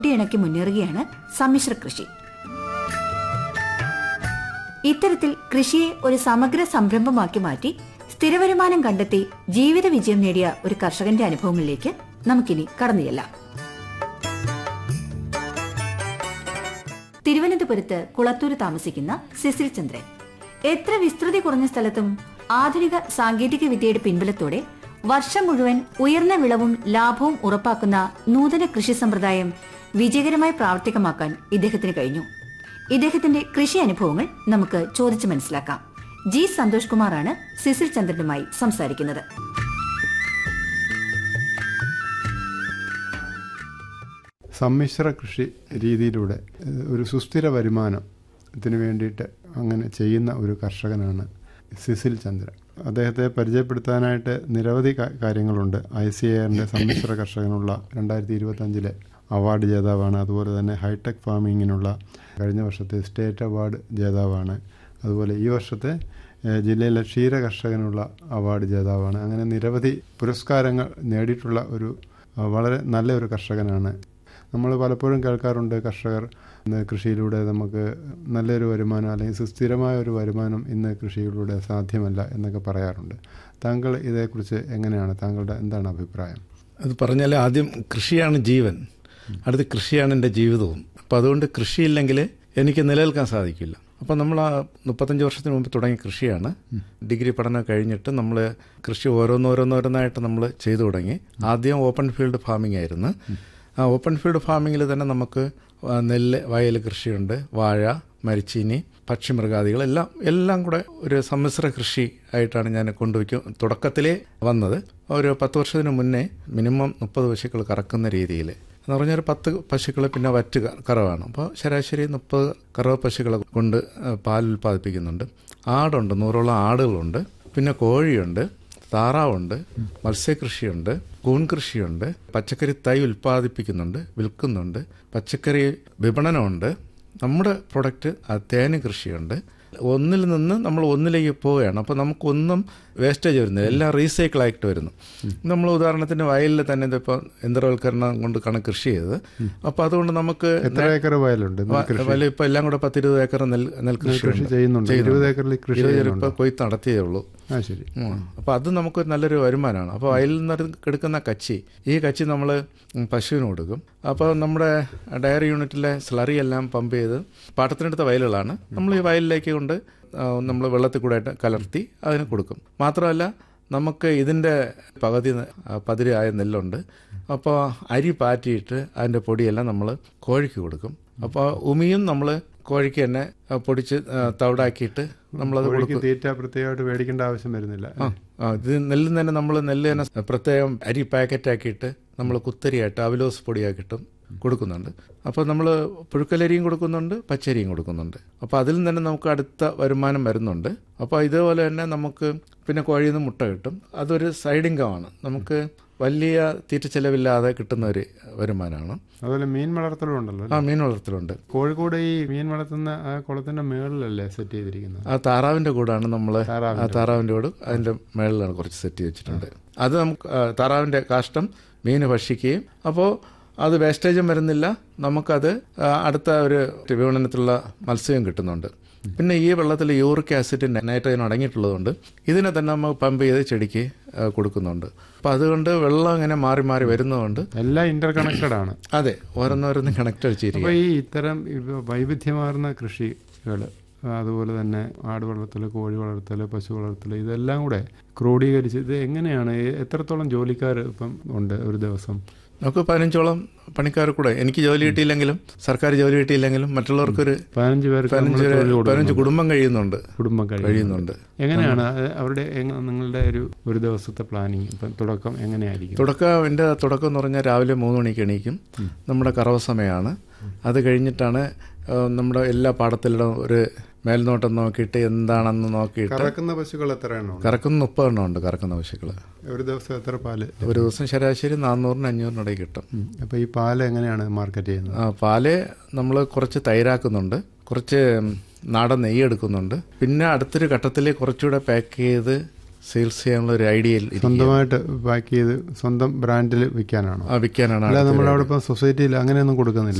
ഇണക്കി മുന്നേറുകയാണ് സമ്മിശ്ര കൃഷി ഇത്തരത്തിൽ കൃഷിയെ ഒരു സമഗ്ര സംരംഭമാക്കി മാറ്റി സ്ഥിരവരുമാനം കണ്ടെത്തി ജീവിത വിജയം നേടിയ ഒരു കർഷകന്റെ അനുഭവങ്ങളിലേക്ക് നമുക്കിനി കടന്നു ചെല്ലാം തിരുവനന്തപുരത്ത് കുളത്തൂര് താമസിക്കുന്ന സിസിൽ ചന്ദ്രൻ എത്ര വിസ്തൃതി കുറഞ്ഞ സ്ഥലത്തും ആധുനിക സാങ്കേതിക വിദ്യയുടെ പിൻബലത്തോടെ വർഷം മുഴുവൻ ഉയർന്ന വിളവും ലാഭവും ഉറപ്പാക്കുന്ന നൂതന കൃഷി സമ്പ്രദായം വിജയകരമായി പ്രാവർത്തികമാക്കാൻ ഇദ്ദേഹത്തിന് കഴിഞ്ഞു ഇദ്ദേഹത്തിന്റെ കൃഷി അനുഭവങ്ങൾ നമുക്ക് ചോദിച്ചു മനസ്സിലാക്കാം ജി സന്തോഷ് കുമാറാണ് സിസിൽ ചന്ദ്രനുമായി സംസാരിക്കുന്നത് സമ്മിശ്ര കൃഷി രീതിയിലൂടെ ഏഹ്, ഒരു സുസ്ഥിര വരുമാനത്തിന് വേണ്ടിയിട്ട് അങ്ങനെ ചെയ്യുന്ന ഒരു കർഷകനാണ് സിസിൽ ചന്ദ്ര അദ്ദേഹത്തെ പരിചയപ്പെടുത്താനായിട്ട് നിരവധി കാ- കാര്യങ്ങളുണ്ട് ഐ സി എയറിൻ്റെ സമ്മിശ്ര കർഷകനുള്ള രണ്ടായിരത്തി ഇരുപത്തഞ്ചിലെ അവാർഡ് ജേതാവാണ് അതുപോലെ തന്നെ ഹൈടെക് ഫാമിങ്ങിനുള്ള കഴിഞ്ഞ വർഷത്തെ സ്റ്റേറ്റ് അവാർഡ് ജേതാവാണ് അതുപോലെ ഈ വർഷത്തെ ഏഹ്, ജില്ലയിലെ ക്ഷീര കർഷകനുള്ള അവാർഡ് ജേതാവാണ് അങ്ങനെ നിരവധി പുരസ്കാരങ്ങൾ നേടിയിട്ടുള്ള ഒരു ആ, വളരെ നല്ല ഒരു കർഷകനാണ് നമ്മൾ പലപ്പോഴും കേൾക്കാറുണ്ട് കർഷകർ ഇന്ന് കൃഷിയിലൂടെ നമുക്ക് നല്ലൊരു വരുമാനം അല്ലെങ്കിൽ സുസ്ഥിരമായ ഒരു വരുമാനം ഇന്ന് കൃഷിയിലൂടെ സാധ്യമല്ല എന്നൊക്കെ പറയാറുണ്ട് താങ്കൾ ഇതേക്കുറിച്ച് എങ്ങനെയാണ് താങ്കളുടെ എന്താണ് അഭിപ്രായം അത് പറഞ്ഞാൽ ആദ്യം കൃഷിയാണ് ജീവൻ അടുത്ത് കൃഷിയാണ് എൻ്റെ ജീവിതവും അപ്പം അതുകൊണ്ട് കൃഷിയില്ലെങ്കിൽ എനിക്ക് നിലനിൽക്കാൻ സാധിക്കില്ല അപ്പം നമ്മൾ ആ മുപ്പത്തഞ്ച് വർഷത്തിന് മുമ്പ് തുടങ്ങിയ കൃഷിയാണ് ഡിഗ്രി പഠനം കഴിഞ്ഞിട്ട് നമ്മൾ കൃഷി ഓരോന്നോരോന്നോരോന്നായിട്ട് നമ്മൾ ചെയ്തു തുടങ്ങി ആദ്യം ഓപ്പൺ ഫീൽഡ് ഫാമിംഗ് ആയിരുന്നു ആ ഓപ്പൺ ഫീൽഡ് ഫാമിങ്ങിൽ തന്നെ നമുക്ക് ആ, നെല്ല് വയൽ കൃഷിയുണ്ട് വാഴ മരിച്ചീനി പക്ഷിമൃഗാദികൾ എല്ലാം എല്ലാം കൂടെ ഒരു സമ്മിശ്ര കൃഷി ആയിട്ടാണ് ഞാൻ കൊണ്ടുവയ്ക്കും തുടക്കത്തിലേ വന്നത് ഒരു പത്ത് വർഷത്തിന് മുന്നേ മിനിമം മുപ്പത് പശുക്കൾ കറക്കുന്ന രീതിയിൽ എന്ന് പറഞ്ഞാൽ ഒരു പത്ത് പശുക്കൾ പിന്നെ വറ്റ് ക- കറവാണ് അപ്പോൾ ശരാശരി മുപ്പത് കറവ പശുക്കളെ കൊണ്ട് ആ, പാൽ ഉൽപ്പാദിപ്പിക്കുന്നുണ്ട് ആടുണ്ട് നൂറോളം ആടുകളുണ്ട് പിന്നെ കോഴിയുണ്ട് താറാവുണ്ട് മത്സ്യകൃഷിയുണ്ട് കൂൺ കൃഷിയുണ്ട് പച്ചക്കറി തൈ ഉൽപ്പാദിപ്പിക്കുന്നുണ്ട് വിൽക്കുന്നുണ്ട് പച്ചക്കറി വിപണനമുണ്ട് നമ്മുടെ പ്രൊഡക്റ്റ് തേന് കൃഷിയുണ്ട് ഒന്നിൽ നിന്ന് നമ്മൾ ഒന്നിലേക്ക് പോവുകയാണ് അപ്പോൾ നമുക്കൊന്നും വേസ്റ്റേജ് വരുന്നില്ല എല്ലാം റീസൈക്കിൾ ആയിട്ട് വരുന്നു നമ്മൾ ഉദാഹരണത്തിന് വയലിൽ തന്നെ ഇതിപ്പോൾ യന്ത്രവൽക്കരണം കൊണ്ട് കണ കൃഷി ചെയ്തത് അപ്പോൾ അതുകൊണ്ട് നമുക്ക് എത്ര ഏക്കർ വയലുണ്ട് നെൽകൃഷി? വയലിൽ ഇപ്പോൾ എല്ലാം കൂടെ പത്തിരുപത് ഏക്കർ നെൽ നെൽകൃഷി കൃഷി ചെയ്യുന്നുണ്ട് ഇരുപത് ഏക്കറിൽ കൃഷി ചെയ്യുന്നുണ്ട് ഇപ്പോൾ കൊയ്ത്ത് നടത്തിയേ ഉള്ളൂ ആ ശരി അപ്പോൾ അത് നമുക്ക് നല്ലൊരു വരുമാനമാണ് അപ്പോൾ വയലിൽ നിന്ന് എടുക്കുന്ന കച്ചി ഈ കച്ചി നമ്മൾ പശുവിന് കൊടുക്കും അപ്പോൾ നമ്മുടെ ഡയറി യൂണിറ്റിലെ സ്ലറി എല്ലാം പമ്പ് ചെയ്ത് പാട്ടത്തിനെടുത്ത വയലുകളാണ് നമ്മൾ ഈ വയലിലേക്ക് കൊണ്ട് നമ്മൾ വെള്ളത്തിൽ കൂടെ ആയിട്ട് കലർത്തി അതിന് കൊടുക്കും മാത്രമല്ല നമുക്ക് ഇതിൻ്റെ പകുതി ന- ആ, പതിരായ നെല്ലുണ്ട് അപ്പോൾ അരി പാറ്റിയിട്ട് അതിൻ്റെ പൊടിയെല്ലാം നമ്മൾ കോഴിക്ക് കൊടുക്കും അപ്പോൾ ഉമിയും നമ്മൾ കോഴിക്ക് തന്നെ ആ, പൊടിച്ച് ആ, തവിടാക്കിയിട്ട് നമ്മളത് കോഴിക്ക് തീറ്റ പ്രത്യേകമായിട്ട് മേടിക്കേണ്ട ആവശ്യം വരുന്നില്ല ആ ഇത് നെല്ലിൽ തന്നെ നമ്മൾ നെല്ല് തന്നെ പ്രത്യേകം അരി പാക്കറ്റാക്കിയിട്ട് നമ്മൾ കുത്തരിയായിട്ട് അവലോസ് പൊടിയാക്കിയിട്ടും കൊടുക്കുന്നുണ്ട് അപ്പോൾ നമ്മൾ പുഴുക്കലരിയും കൊടുക്കുന്നുണ്ട് പച്ചരിയും കൊടുക്കുന്നുണ്ട് അപ്പോൾ അതിൽ നിന്ന് തന്നെ നമുക്ക് അടുത്ത വരുമാനം വരുന്നുണ്ട് അപ്പോൾ ഇതേപോലെ തന്നെ നമുക്ക് പിന്നെ കോഴിയിൽ നിന്ന് മുട്ട കിട്ടും അതൊരു സൈഡ് ഇൻകമാണ് നമുക്ക് വലിയ തീറ്റ ചെലവില്ലാതെ കിട്ടുന്ന ഒരു വരുമാനമാണ് അതുപോലെ മീൻ വളർത്തലും ഉണ്ടല്ലോ ആ മീൻ വളർത്തലുണ്ട് കോഴിക്കോട് ഈ മീൻ വളർത്തുന്ന ആ കുളത്തിന്റെ മേളിലല്ലേ സെറ്റ് ചെയ്തിരിക്കുന്നത് ആ താറാവിന്റെ കൂടാണ് നമ്മൾ ആ താറാവിന്റെ താറാവിന്റെ കൂട് അതിന്റെ മേളിലാണ് കുറച്ച് സെറ്റ് ചെയ്ത് വെച്ചിട്ടുണ്ട് അത് നമുക്ക് ആ, താറാവിന്റെ കാഷ്ടം മീന് ഭക്ഷിക്കുകയും അപ്പോൾ അത് വേസ്റ്റേജും വരുന്നില്ല നമുക്കത് ആ, അടുത്ത ഒരു വിപണനത്തിലുള്ള മത്സ്യവും കിട്ടുന്നുണ്ട് പിന്നെ ഈ വെള്ളത്തിൽ യൂറിക് ആസിഡ് നൈട്രജൻ അടങ്ങിയിട്ടുള്ളതുകൊണ്ട് ഇതിനെ തന്നെ നമ്മൾ പമ്പ് ചെയ്ത് ചെടിക്ക് ആ, കൊടുക്കുന്നുണ്ട് അപ്പം അതുകൊണ്ട് വെള്ളം ഇങ്ങനെ മാറി മാറി വരുന്നതുകൊണ്ട് എല്ലാം ഇന്റർ കണക്റ്റഡ് ആണ് അതെ ഓരോന്നോരോന്നും കണക്ട് വെച്ചിരിക്കും അപ്പോൾ ഈ ഇത്തരം ഇപ്പൊ വൈവിധ്യമാർന്ന കൃഷികൾ അതുപോലെ തന്നെ ആട് വളർത്തൽ കോഴി വളർത്തൽ പശു വളർത്തൽ ഇതെല്ലാം കൂടെ ക്രോഡീകരിച്ച് ഇത് എങ്ങനെയാണ് ഈ എത്രത്തോളം ജോലിക്കാർ ഇപ്പം ഉണ്ട് ഒരു ദിവസം നമുക്ക് പതിനഞ്ചോളം പണിക്കാർ കൂടെ എനിക്ക് ജോലി കിട്ടിയില്ലെങ്കിലും സർക്കാർ ജോലി കിട്ടിയില്ലെങ്കിലും മറ്റുള്ളവർക്കൊരു പതിനഞ്ച് പേർക്ക് പതിനഞ്ച് നമ്മള് തൊഴിൽ കൊടുക്കുന്നുണ്ട്. പതിനഞ്ച് കുടുംബം കഴിയുന്നുണ്ട് കുടുംബം കഴിയുന്നുണ്ട് കഴിയുന്നുണ്ട് എങ്ങനെയാണ് അത് അവരുടെ എങ്ങ- നിങ്ങളുടെ ഒരു ഒരു ദിവസത്തെ പ്ലാനിങ് ഇപ്പം തുടക്കം എങ്ങനെയായിരിക്കും തുടക്കം എൻ്റെ തുടക്കം എന്ന് പറഞ്ഞാൽ രാവിലെ മൂന്ന് മണിക്ക് എണീക്കും നമ്മുടെ കറവ സമയമാണ് അത് കഴിഞ്ഞിട്ടാണ് ആ, നമ്മുടെ എല്ലാ പാടത്തിലും ഒരു മേൽനോട്ടം നോക്കിയിട്ട് എന്താണെന്ന് നോക്കിയിട്ട് കറക്കുന്ന പശുക്കൾ എത്ര എണ്ണം ഉണ്ട്? കറക്കുന്ന മുപ്പതെണ്ണം ഉണ്ട് കറക്കുന്ന പശുക്കൾ ഒരു ദിവസം എത്ര പാല് ഒരു ദിവസം ശരാശരി നാനൂറിന് അഞ്ഞൂറിനിടയിൽ കിട്ടും ഉം. അപ്പൊ ഈ പാല് എങ്ങനെയാണ് മാർക്കറ്റ് ചെയ്യുന്നത് ആ, പാല് നമ്മൾ കുറച്ച് തൈരാക്കുന്നുണ്ട് കുറച്ച് നാടൻ നെയ്യ് എടുക്കുന്നുണ്ട് പിന്നെ അടുത്തൊരു ഘട്ടത്തിൽ കുറച്ചുകൂടെ പാക്ക് ചെയ്ത് സെയിൽസ് ചെയ്യാനുള്ള ഒരു ഐഡിയയിൽ ഇരിക്കുകയാണ്. സ്വന്തമായിട്ട് പാക്ക് ചെയ്ത് സ്വന്തം ബ്രാൻഡിൽ വിൽക്കാനാണോ ആ വിൽക്കാനാണ് അല്ല അടുത്ത നമ്മളവിടെ പരിപാടി. ഇപ്പം സൊസൈറ്റിയിൽ അങ്ങനെയൊന്നും കൊടുക്കുന്നില്ല